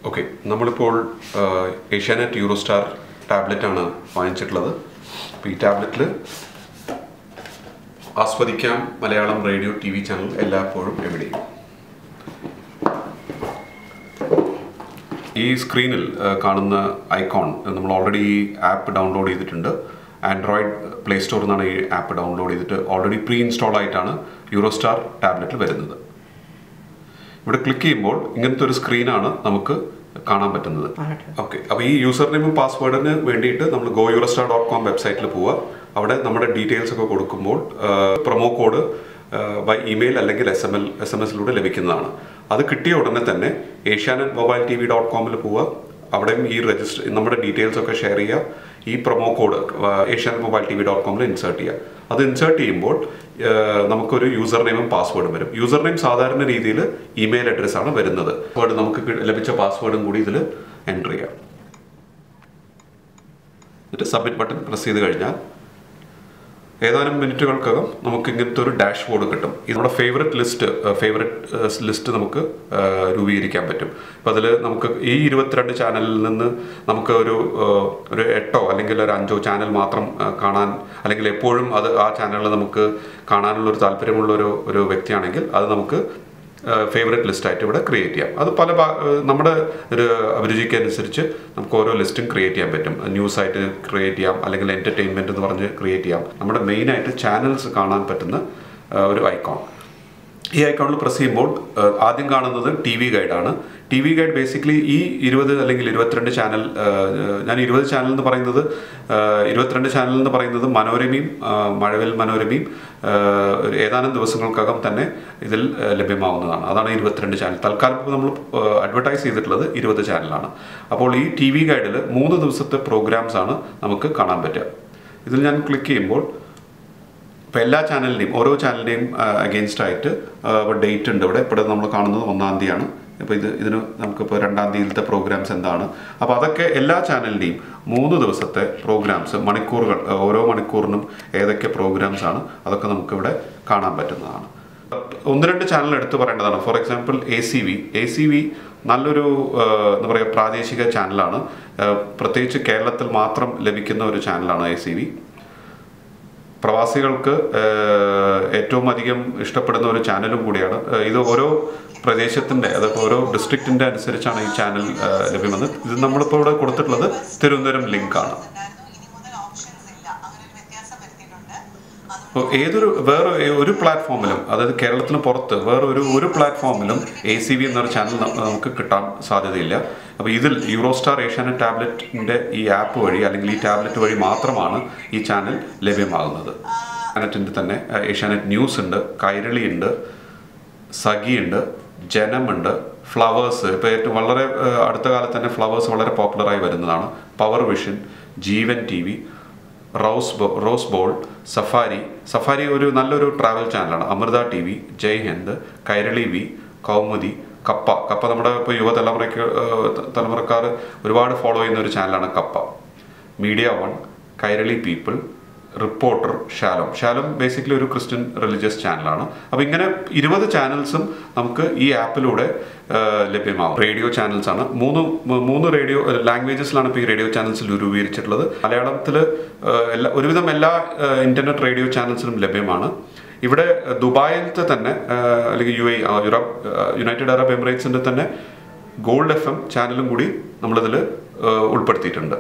okay നമ്മളിപ്പോൾ Asianet Eurostar ടാബ്ലറ്റാണ് വാങ്ങിച്ചിട്ടുള്ളത് അപ്പോൾ ഈ ടാബ്ലറ്റിൽ ആസ്വദിക്കാം Malayalam radio T V channel എല്ലായ്പ്പോഴും എവിടെയും ഈ സ്ക്രീനിൽ ആ, കാണുന്ന ഐക്കോൺ നമ്മൾ ഓൾറെഡി ഈ ആപ്പ് ഡൗൺലോഡ് ചെയ്തിട്ടുണ്ട് ആൻഡ്രോയിഡ് പ്ലേ സ്റ്റോറിൽ നിന്നാണ് ഈ ആപ്പ് ഡൗൺലോഡ് ചെയ്തിട്ട് ഓൾറെഡി പ്രീ ഇൻസ്റ്റാൾ ആയിട്ടാണ് യൂറോസ്റ്റാർ ടാബ്ലറ്റിൽ വരുന്നത് ഇവിടെ ക്ലിക്ക് ചെയ്യുമ്പോൾ ഇങ്ങനത്തെ ഒരു സ്ക്രീനാണ് നമുക്ക് കാണാൻ പറ്റുന്നത് ഓക്കെ അപ്പോൾ ഈ യൂസർ നെയിമും പാസ്വേഡിന് വേണ്ടിയിട്ട് നമ്മൾ ഗോ യൂറോസ്റ്റാർ ഡോട്ട് കോം വെബ്സൈറ്റിൽ പോവുക അവിടെ നമ്മുടെ ഡീറ്റെയിൽസ് ഒക്കെ കൊടുക്കുമ്പോൾ പ്രൊമോ കോഡ് ബൈ ഇമെയിൽ അല്ലെങ്കിൽ S M L S M എസിലൂടെ ലഭിക്കുന്നതാണ് അത് കിട്ടിയ ഉടനെ തന്നെ Asianet mobile T V dot കോമിൽ പോവുക അവിടെയും ഈ രജിസ്റ്റർ നമ്മുടെ ഡീറ്റെയിൽസ് ഒക്കെ ഷെയർ ചെയ്യുക ഈ promo code Asianet mobile T V dot കോമിൽ ഇൻസേർട്ട് ചെയ്യുക അത് ഇൻസേർട്ട് ചെയ്യുമ്പോൾ ആ, നമുക്കൊരു യൂസർ നെയിമും പാസ്വേഡും വരും യൂസർ നെയിം സാധാരണ രീതിയിൽ ഇമെയിൽ അഡ്രസ് ആണ് വരുന്നത് പാസ്വേഡ് നമുക്ക് കി- ലഭിച്ച പാസ്വേഡും കൂടി ഇതിൽ എൻ്റർ ചെയ്യാം എന്നിട്ട് സബ്മിറ്റ് ബട്ടൺ പ്രസ് ചെയ്ത് കഴിഞ്ഞാൽ ഏതാനും മിനിറ്റുകൾക്കകം നമുക്ക് ഇങ്ങനത്തെ ഒരു ഡാഷ് ബോർഡ് കിട്ടും ഇത് നമ്മുടെ ഫേവററ്റ് ലിസ്റ്റ് ഫേവററ്റ് ലിസ്റ്റ് നമുക്ക് ആ, രൂപീകരിക്കാൻ പറ്റും അപ്പോൾ അതിൽ നമുക്ക് ഈ ഇരുപത്തിരണ്ട് ചാനലിൽ നിന്ന് നമുക്ക് ഒരു ആ, ഒരു എട്ടോ അല്ലെങ്കിൽ ഒരു അഞ്ചോ ചാനൽ മാത്രം ആ, കാണാൻ അല്ലെങ്കിൽ എപ്പോഴും അത് ആ ചാനലിൽ നമുക്ക് കാണാനുള്ള ഒരു താല്പര്യമുള്ള ഒരു ഒരു വ്യക്തിയാണെങ്കിൽ അത് നമുക്ക് ഫേവററ്റ് ലിസ്റ്റായിട്ട് ഇവിടെ ക്രിയേറ്റ് ചെയ്യാം അത് പല ഭാ- ഏഹ് നമ്മുടെ ഒരു അഭിരുചിക്ക് അനുസരിച്ച് നമുക്ക് ഓരോ ലിസ്റ്റും ക്രിയേറ്റ് ചെയ്യാൻ പറ്റും ന്യൂസ് ആയിട്ട് ക്രിയേറ്റ് ചെയ്യാം അല്ലെങ്കിൽ എൻ്റർടൈൻമെൻറ്റ് എന്ന് പറഞ്ഞ് ക്രിയേറ്റ് ചെയ്യാം നമ്മുടെ മെയിനായിട്ട് ചാനൽസ് കാണാൻ പറ്റുന്ന ഏഹ് ഒരു ഐക്കോൺ ഈ ഐക്കോണിൽ പ്രസ് ചെയ്യുമ്പോൾ ഏഹ് ആദ്യം കാണുന്നത് ടി വി ഗൈഡാണ് ടി വി ഗൈഡ് ബേസിക്കലി ഈ ഇരുപത് അല്ലെങ്കിൽ ഇരുപത്തിരണ്ട് ചാനൽ ഏഹ് ഞാൻ ഇരുപത് ചാനൽ എന്ന് പറയുന്നത് ഏഹ് ഇരുപത്തിരണ്ട് ചാനൽ എന്ന് പറയുന്നത് മനോരമയും ഏഹ് മഴവിൽ മനോരമയും ഏഹ് ഒരു ഏതാനും ദിവസങ്ങൾക്കകം തന്നെ ഇതിൽ ഏഹ് ലഭ്യമാവുന്നതാണ് അതാണ് ഇരുപത്തിരണ്ട് ചാനൽ തൽക്കാലം ഇപ്പോൾ നമ്മൾ അഡ്വർടൈസ് ചെയ്തിട്ടുള്ളത് ഇരുപത് ചാനലാണ് അപ്പോൾ ഈ ടി വി ഗൈഡിൽ മൂന്ന് ദിവസത്തെ പ്രോഗ്രാംസ് ആണ് നമുക്ക് കാണാൻ പറ്റുക ഇതിൽ ഞാൻ ക്ലിക്ക് ചെയ്യുമ്പോൾ ഇപ്പോൾ എല്ലാ ചാനലിൻ്റെയും ഓരോ ചാനലിൻ്റെയും അഗെയിൻസ്റ്റ് ആയിട്ട് ഡേറ്റ് ഉണ്ട് ഇവിടെ ഇപ്പോൾ നമ്മൾ കാണുന്നത് ഒന്നാം തീയതിയാണ് ഇപ്പോൾ ഇത് ഇതിന് നമുക്കിപ്പോൾ രണ്ടാം തീയതിയിലത്തെ പ്രോഗ്രാംസ് എന്താണ് അപ്പോൾ അതൊക്കെ എല്ലാ ചാനലിൻ്റെയും മൂന്ന് ദിവസത്തെ പ്രോഗ്രാംസ് മണിക്കൂറുകൾ ആ, ഓരോ മണിക്കൂറിനും ഏതൊക്കെ പ്രോഗ്രാംസ് ആണ് അതൊക്കെ നമുക്കിവിടെ കാണാൻ പറ്റുന്നതാണ് ഒന്ന് രണ്ട് ചാനൽ എടുത്തു പറയേണ്ടതാണ് for example A C V A C V നല്ലൊരു ആ, എന്താ പറയുക പ്രാദേശിക ചാനലാണ് ആ, പ്രത്യേകിച്ച് കേരളത്തിൽ മാത്രം ലഭിക്കുന്ന ഒരു ചാനലാണ് എ സി വി പ്രവാസികൾക്ക് ഏഹ്, ഏറ്റവും അധികം ഇഷ്ടപ്പെടുന്ന ഒരു ചാനലും കൂടിയാണ് ഏഹ്, ഇത് ഓരോ പ്രദേശത്തിൻ്റെ അതായത് ഓരോ ഡിസ്ട്രിക്റ്റിൻ്റെ അനുസരിച്ചാണ് ഈ ചാനൽ ഏഹ്, ലഭ്യമെന്ന് ഇത് നമ്മളിപ്പോൾ ഇവിടെ കൊടുത്തിട്ടുള്ളത് തിരുവനന്തപുരം ലിങ്കാണ് ഇനി മുതൽ ഓപ്ഷൻസ് ഇല്ല അങ്ങനെ ഒരു വ്യത്യാസം വരുത്തിയിട്ടുണ്ട് അത് അപ്പോൾ ഏതൊരു വേറെ ഒരു പ്ലാറ്റ്ഫോമിലും അതായത് കേരളത്തിന് പുറത്ത് വേറെ ഒരു ഒരു പ്ലാറ്റ്ഫോമിലും എ സി ബി എന്നൊരു ചാനൽ ന- നമുക്ക് കിട്ടാൻ സാധ്യതയില്ല അപ്പോൾ ഇതിൽ യൂറോസ്റ്റാർ ഏഷ്യാനെറ്റ് ടാബ്ലറ്റിൻ്റെ ഈ ആപ്പ് വഴി അല്ലെങ്കിൽ ഈ ടാബ്ലറ്റ് വഴി മാത്രമാണ് ഈ ചാനൽ ലഭ്യമാകുന്നത് ഏഷ്യാനെറ്റിൻ്റെ തന്നെ ഏഹ്, ഏഷ്യാനെറ്റ് ന്യൂസ് ഉണ്ട് കൈരളി ഉണ്ട് സഖി ഉണ്ട് ജനമുണ്ട് ഫ്ലവേഴ്സ് ഇപ്പോൾ ഏറ്റവും വളരെ ഏഹ്, അടുത്ത കാലത്ത് തന്നെ ഫ്ലവേഴ്സ് വളരെ പോപ്പുലറായി വരുന്നതാണ് Power Vision Jeevan T V Rose ബോ റോസ് ബോൾ സഫാരി സഫാരി ഒരു നല്ലൊരു ട്രാവൽ ചാനലാണ് Amrita T V Jai Hind Kairali V Kaumudi Kappa Kappa നമ്മുടെ ഇപ്പോൾ യുവതലമുറയ്ക്ക് ഏഹ്, ത- തലമുറക്കാർ ഒരുപാട് ഫോളോ ചെയ്യുന്ന ഒരു ചാനലാണ് Kappa Media One Kairali People Reporter Shalom Shalom basically ഒരു ക്രിസ്ത്യൻ റിലീജിയസ് ചാനലാണ് അപ്പോൾ ഇങ്ങനെ ഇരുപത് ചാനൽസും നമുക്ക് ഈ ആപ്പിലൂടെ ആ, ലഭ്യമാവും റേഡിയോ ചാനൽസ് ആണ് മൂന്ന് മൂ- മൂന്ന് റേഡിയോ ലാംഗ്വേജസിലാണ് ഇപ്പോൾ ഈ റേഡിയോ ചാനൽസിൽ രൂപീകരിച്ചിട്ടുള്ളത് മലയാളത്തിൽ എല്ലാ ഒരുവിധം എല്ലാ ഇന്റർനെറ്റ് റേഡിയോ ചാനൽസിലും ലഭ്യമാണ് ഇവിടെ ദുബായിലത്തെ തന്നെ ആ, അല്ലെങ്കിൽ U A Europe United Arab എമിറേറ്റ്സിൻ്റെ തന്നെ ഗോൾഡ് എഫ് എം ചാനലും കൂടി നമ്മളിതിൽ ഉൾപ്പെടുത്തിയിട്ടുണ്ട്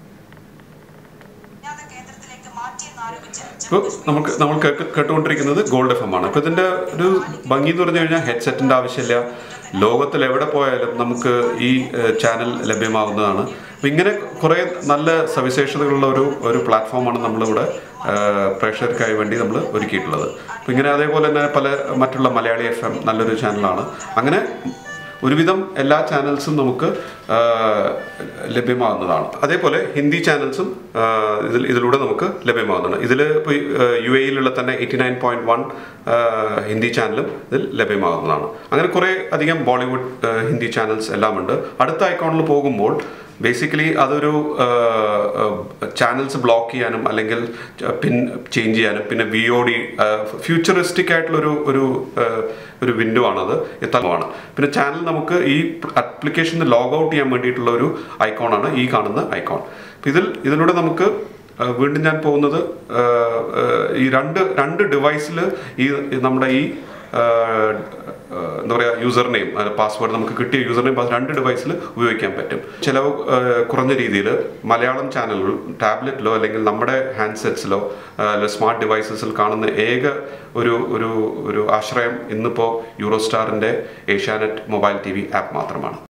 വിജ്ഞാന കേന്ദ്രത്തിലേക്ക് മാറ്റിയെന്ന് ആരോപിച്ച് ഇപ്പോൾ നമുക്ക് നമ്മൾ കേട്ട് കേട്ടുകൊണ്ടിരിക്കുന്നത് ഗോൾഡ് എഫ് എം ആണ് അപ്പോൾ ഇതിൻ്റെ ഒരു ഭംഗി എന്ന് പറഞ്ഞു കഴിഞ്ഞാൽ ഹെഡ്സെറ്റിൻ്റെ ആവശ്യമില്ല ലോകത്തിൽ എവിടെ പോയാലും നമുക്ക് ഈ ഏഹ്, ചാനൽ ലഭ്യമാകുന്നതാണ് അപ്പോൾ ഇങ്ങനെ കുറേ നല്ല സവിശേഷതകളുള്ള ഒരു ഒരു പ്ലാറ്റ്ഫോമാണ് നമ്മളിവിടെ ഏഹ്, പ്രേക്ഷകർക്കായി വേണ്ടി നമ്മൾ ഒരുക്കിയിട്ടുള്ളത് അപ്പോൾ ഇങ്ങനെ അതേപോലെ തന്നെ പല മറ്റുള്ള മലയാളി എഫ് എം നല്ലൊരു ചാനലാണ് അങ്ങനെ ഒരുവിധം എല്ലാ ചാനൽസും നമുക്ക് ആ, ലഭ്യമാകുന്നതാണ് അതേപോലെ ഹിന്ദി ചാനൽസും ആ, ഇതിൽ ഇതിലൂടെ നമുക്ക് ലഭ്യമാകുന്നതാണ് ഇതിൽ ഇപ്പോൾ യു എയിലുള്ള തന്നെ eighty nine point one Hindi ചാനലും ഇതിൽ ലഭ്യമാകുന്നതാണ് അങ്ങനെ കുറേ അധികം ബോളിവുഡ് ആ, ഹിന്ദി ചാനൽസ് എല്ലാം ഉണ്ട് അടുത്ത ഐക്കോണിൽ പോകുമ്പോൾ ബേസിക്കലി അതൊരു ചാനൽസ് ബ്ലോക്ക് ചെയ്യാനും അല്ലെങ്കിൽ പിൻ ചേഞ്ച് ചെയ്യാനും പിന്നെ വി ഒ ഡി ഫ്യൂച്ചറിസ്റ്റിക് ആയിട്ടുള്ളൊരു ഒരു ആ, ഒരു വിൻഡോ ആണത് എത്തമാണ് പിന്നെ ചാനൽ നമുക്ക് ഈ ആപ്ലിക്കേഷന് ലോഗ് ഔട്ട് ചെയ്യാൻ വേണ്ടിയിട്ടുള്ള ഒരു ഐക്കോണാണ് ഈ കാണുന്ന ഐക്കോൺ ഇതിൽ ഇതിലൂടെ നമുക്ക് ആ, വീണ്ടും ഞാൻ പോകുന്നത് ആ, ആ, ഈ രണ്ട് രണ്ട് ഡിവൈസിൽ ഈ ഈ നമ്മുടെ ഈ ആ, ആ, എന്താ പറയുക യൂസർ നെയിം പാസ്വേഡ് നമുക്ക് കിട്ടിയ യൂസർ നെയിം രണ്ട് ഡിവൈസിൽ ഉപയോഗിക്കാൻ പറ്റും ചിലവ് ആ, കുറഞ്ഞ രീതിയിൽ മലയാളം ചാനലുകൾ ടാബ്ലറ്റിലോ അല്ലെങ്കിൽ നമ്മുടെ ഹാൻഡ്സെറ്റ്സിലോ അല്ലെങ്കിൽ സ്മാർട്ട് ഡിവൈസസിൽ കാണുന്ന ഏക ഒരു ഒരു ഒരു ആശ്രയം ഇന്നിപ്പോൾ യൂറോസ്റ്റാറിൻ്റെ Asianet mobile T V app മാത്രമാണ്